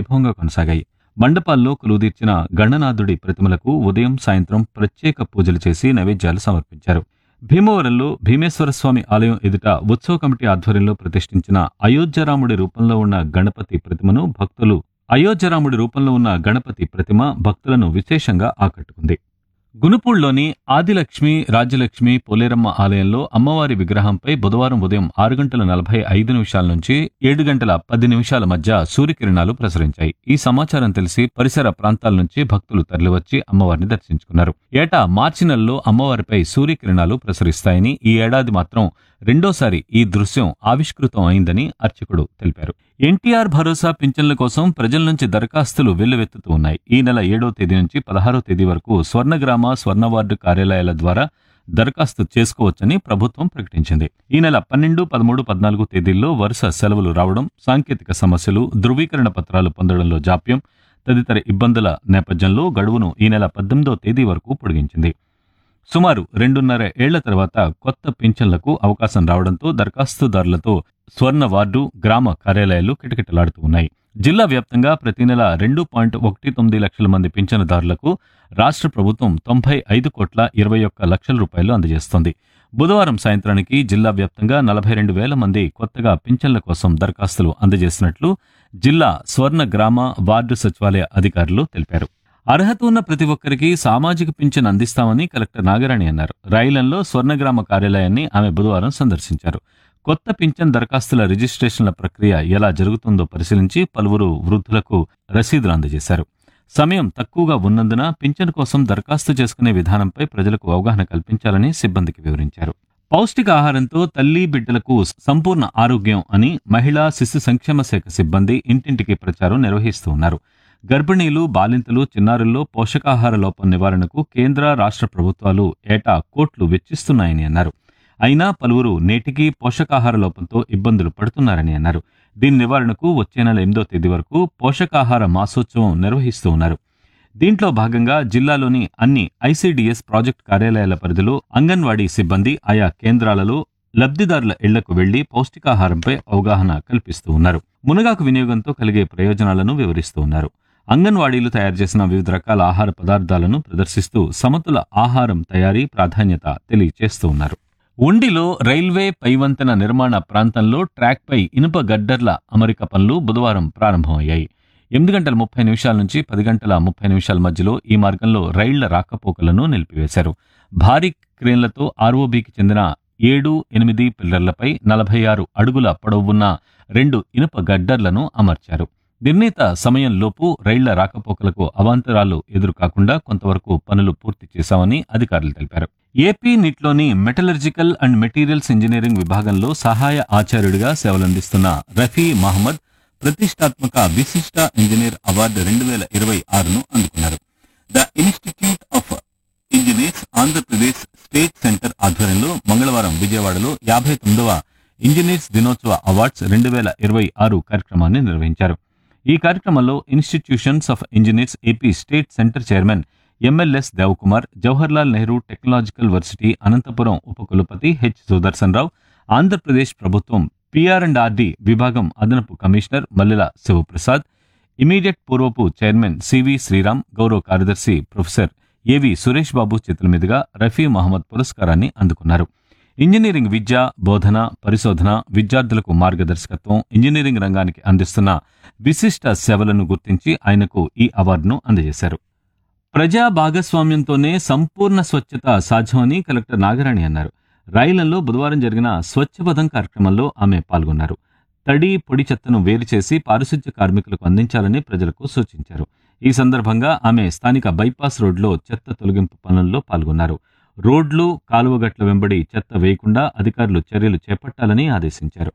వైభవంగా కొనసాగాయి మండపాల్లో కొలువుదీర్చిన గణనాథుడి ప్రతిమలకు ఉదయం సాయంత్రం ప్రత్యేక పూజలు చేసి నైవేద్యాలు సమర్పించారు భీమవరంలో భీమేశ్వర స్వామి ఆలయం ఎదుట ఉత్సవ కమిటీ ఆధ్వర్యంలో ప్రతిష్ఠించిన అయోధ్యరాముడి రూపంలో ఉన్న గణపతి ప్రతిమను భక్తులు అయోధ్యరాముడి రూపంలో ఉన్న గణపతి ప్రతిమ భక్తులను విశేషంగా ఆకట్టుకుంది గునుపూళ్లోని ఆదిలక్ష్మి రాజ్యలక్ష్మి పోలేరమ్మ ఆలయంలో అమ్మవారి విగ్రహంపై బుధవారం ఉదయం ఆరు గంటల నలభై ఐదు నిమిషాల నుంచి ఏడు గంటల పది నిమిషాల మధ్య సూర్యకిరణాలు ప్రసరించాయి ఈ సమాచారం తెలిసి పరిసర ప్రాంతాల నుంచి భక్తులు తరలివచ్చి అమ్మవారిని దర్శించుకున్నారు ఏటా మార్చి నెలలో అమ్మవారిపై సూర్యకిరణాలు ప్రసరిస్తాయని ఈ ఏడాది మాత్రం రెండోసారి ఈ దృశ్యం ఆవిష్కృతం అయిందని అర్చకుడు తెలిపారు ఎన్టీఆర్ భరోసా పింఛన్ల కోసం ప్రజల నుంచి దరఖాస్తులు వెల్లువెత్తుతూ ఉన్నాయి ఈ నెల ఏడో తేదీ నుంచి పదహారో తేదీ వరకు స్వర్ణగ్రామ స్వర్ణ వార్డు కార్యాలయాల ద్వారా దరఖాస్తు చేసుకోవచ్చని ప్రభుత్వం ప్రకటించింది ఈ నెల పన్నెండు పదమూడు పద్నాలుగు తేదీల్లో వరుస సెలవులు రావడం సాంకేతిక సమస్యలు ధృవీకరణ పత్రాలు పొందడంలో జాప్యం తదితర ఇబ్బందుల నేపథ్యంలో గడువును ఈ నెల పద్దెనిమిదో తేదీ వరకు పొడిగించింది సుమారు రెండున్నర ఏళ్ల తర్వాత కొత్త పింఛన్లకు అవకాశం రావడంతో దరఖాస్తుదారులతో స్వర్ణ వార్డు గ్రామ కార్యాలయాలు కిటకిటలాడుతూ ఉన్నాయి జిల్లా వ్యాప్తంగా ప్రతి నెల రెండు పాయింట్ ఒకటి తొమ్మిది లక్షల మంది పింఛనుదారులకు రాష్ట్ర ప్రభుత్వం తొంభై ఐదు కోట్ల ఇరవై ఒక్క లక్షల రూపాయలు అందజేస్తోంది బుధవారం సాయంత్రానికి జిల్లా వ్యాప్తంగా నలభై రెండు వేల మంది కొత్తగా పింఛన్ల కోసం దరఖాస్తులు అందజేసినట్లు జిల్లా స్వర్ణ గ్రామ వార్డు సచివాలయ అధికారులు తెలిపారు అర్హత ఉన్న ప్రతి ఒక్కరికి సామాజిక పింఛన్ అందిస్తామని కలెక్టర్ నాగరాణి అన్నారు రైలంలో స్వర్ణగ్రామ కార్యాలయాన్ని ఆమె బుధవారం సందర్శించారు కొత్త పింఛన్ దరఖాస్తుల రిజిస్ట్రేషన్ల ప్రక్రియ ఎలా జరుగుతుందో పరిశీలించి పలువురు వృద్ధులకు రసీదులు అందజేశారు సమయం తక్కువగా ఉన్నందున పింఛన్ కోసం దరఖాస్తు చేసుకునే విధానంపై ప్రజలకు అవగాహన కల్పించాలని సిబ్బందికి వివరించారు పౌష్టికాహారంతో తల్లి బిడ్డలకు సంపూర్ణ ఆరోగ్యం అని మహిళా శిశు సంక్షేమ శాఖ సిబ్బంది ఇంటింటికి ప్రచారం నిర్వహిస్తూ ఉన్నారు గర్భిణీలు బాలింతలు చిన్నారుల్లో పోషకాహార లోపం నివారణకు కేంద్ర రాష్ట్ర ప్రభుత్వాలు ఏటా కోట్లు వెచ్చిస్తున్నాయని అన్నారు అయినా పలువురు నేటికి పోషకాహార లోపంతో ఇబ్బందులు పడుతున్నారని అన్నారు దీని నివారణకు వచ్చే నెల ఎనిమిదో తేదీ వరకు పోషకాహార మాసోత్సవం నిర్వహిస్తూ ఉన్నారు దీంట్లో భాగంగా జిల్లాలోని అన్ని ఐసీడీఎస్ ప్రాజెక్ట్ కార్యాలయాల పరిధిలో అంగన్వాడీ సిబ్బంది ఆయా కేంద్రాలలో లబ్ధిదారుల ఇళ్లకు వెళ్లి పౌష్టికాహారంపై అవగాహన కల్పిస్తూ ఉన్నారు మునగాకు వినియోగంతో కలిగే ప్రయోజనాలను వివరిస్తూ ఉన్నారు అంగన్వాడీలు తయారు చేసిన వివిధ రకాల ఆహార పదార్థాలను ప్రదర్శిస్తూ సమతుల ఆహారం తయారీ ప్రాధాన్యత తెలియచేస్తూ ఉన్నారు ఉండిలో రైల్వే పైవంతెన నిర్మాణ ప్రాంతంలో ట్రాక్పై ఇనుప గడ్డర్ల అమరిక పనులు బుధవారం ప్రారంభమయ్యాయి ఎనిమిది గంటల ముప్పై నిమిషాల నుంచి పది గంటల ముప్పై నిమిషాల మధ్యలో ఈ మార్గంలో రైళ్ల రాకపోకలను నిలిపివేశారు భారీ క్రేన్లతో ఆర్ఓబికి చెందిన ఏడు ఎనిమిది పిల్లర్లపై నలభై ఆరు అడుగుల పొడవున్న రెండు ఇనుప గడ్డర్లను అమర్చారు నిర్ణీత సమయంలోపు రైళ్ల రాకపోకలకు అవాంతరాలు ఎదురుకాకుండా కొంతవరకు పనులు పూర్తి చేశామని అధికారులు తెలిపారు ఏపీ నిట్లోని మెటలర్జికల్ అండ్ మెటీరియల్స్ ఇంజనీరింగ్ విభాగంలో సహాయ ఆచార్యుడిగా సేవలందిస్తున్న రఫీ మహమ్మద్ ప్రతిష్టాత్మక విశిష్ట ఇంజనీర్ అవార్డు రెండు వేల ఇరవై ఆరును అందుకున్నారు the institute of engineers Andhra Pradesh state centre ఆధ్వర్యంలో మంగళవారం విజయవాడలో యాభై తొమ్మిదవ ఇంజనీర్స్ దినోత్సవ అవార్డ్స్ రెండు వేల ఇరవై ఆరు కార్యక్రమాన్ని నిర్వహించారు ఈ కార్యక్రమంలో institutions of engineers AP state centre chairman MLS Devakumar Jawaharlal Nehru technological varsity Anantapur ఉపకులపతి హెచ్ సుదర్శన్ రావు ఆంధ్రప్రదేశ్ ప్రభుత్వం పిఆర్ అండ్ ఆర్డి విభాగం అదనపు కమిషనర్ మల్లెల శివప్రసాద్ ఇమీడియట్ పూర్వపు చైర్మన్ సివి శ్రీరామ్ గౌరవ కార్యదర్శి ప్రొఫెసర్ ఏవి సురేష్ బాబు చేతుల మీదుగా రఫీ మహమ్మద్ పురస్కారాన్ని అందుకున్నారు ఇంజనీరింగ్ విద్య బోధన పరిశోధన విద్యార్థులకు మార్గదర్శకత్వం ఇంజనీరింగ్ రంగానికి అందిస్తున్న విశిష్ట సేవలను గుర్తించి ఆయనకు ఈ అవార్డును అందజేశారు ప్రజా భాగస్వామ్యంతోనే సంపూర్ణ స్వచ్ఛత సాధ్యమని కలెక్టర్ నాగరాణి అన్నారు రాయలంలో బుధవారం జరిగిన స్వచ్ఛపథం కార్యక్రమంలో ఆమె పాల్గొన్నారు తడి పొడి చెత్తను వేరు చేసి పారిశుధ్య కార్మికులకు అందించాలని ప్రజలకు సూచించారు ఈ సందర్భంగా ఆమె స్థానిక బైపాస్ రోడ్లో చెత్త తొలగింపు పనుల్లో పాల్గొన్నారు రోడ్లు కాలువగట్ల వెంబడి చెత్త వేయకుండా అధికారులు చర్యలు చేపట్టాలని ఆదేశించారు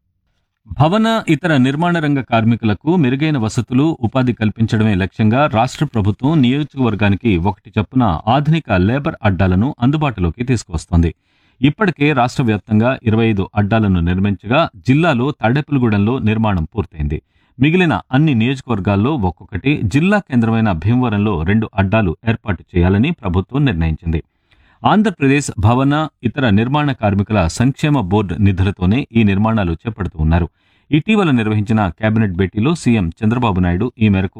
భవన ఇతర నిర్మాణ రంగ కార్మికులకు మెరుగైన వసతులు ఉపాధి కల్పించడమే లక్ష్యంగా రాష్ట్ర ప్రభుత్వం నియోజకవర్గానికి ఒకటి చొప్పున ఆధునిక లేబర్ అడ్డాలను అందుబాటులోకి తీసుకువస్తోంది ఇప్పటికే రాష్ట్ర వ్యాప్తంగా ఇరవై ఐదు అడ్డాలను నిర్మించగా జిల్లాలో తాడేపల్లిగూడెంలో నిర్మాణం పూర్తయింది మిగిలిన అన్ని నియోజకవర్గాల్లో ఒక్కొక్కటి జిల్లా కేంద్రమైన భీమవరంలో రెండు అడ్డాలు ఏర్పాటు చేయాలని ప్రభుత్వం నిర్ణయించింది ఆంధ్రప్రదేశ్ భవన ఇతర నిర్మాణ కార్మికుల సంక్షేమ బోర్డు నిధులతోనే ఈ నిర్మాణాలు చేపడుతూ ఉన్నారు ఇటీవల నిర్వహించిన కేబినెట్ భేటీలో సీఎం చంద్రబాబు నాయుడు ఈ మేరకు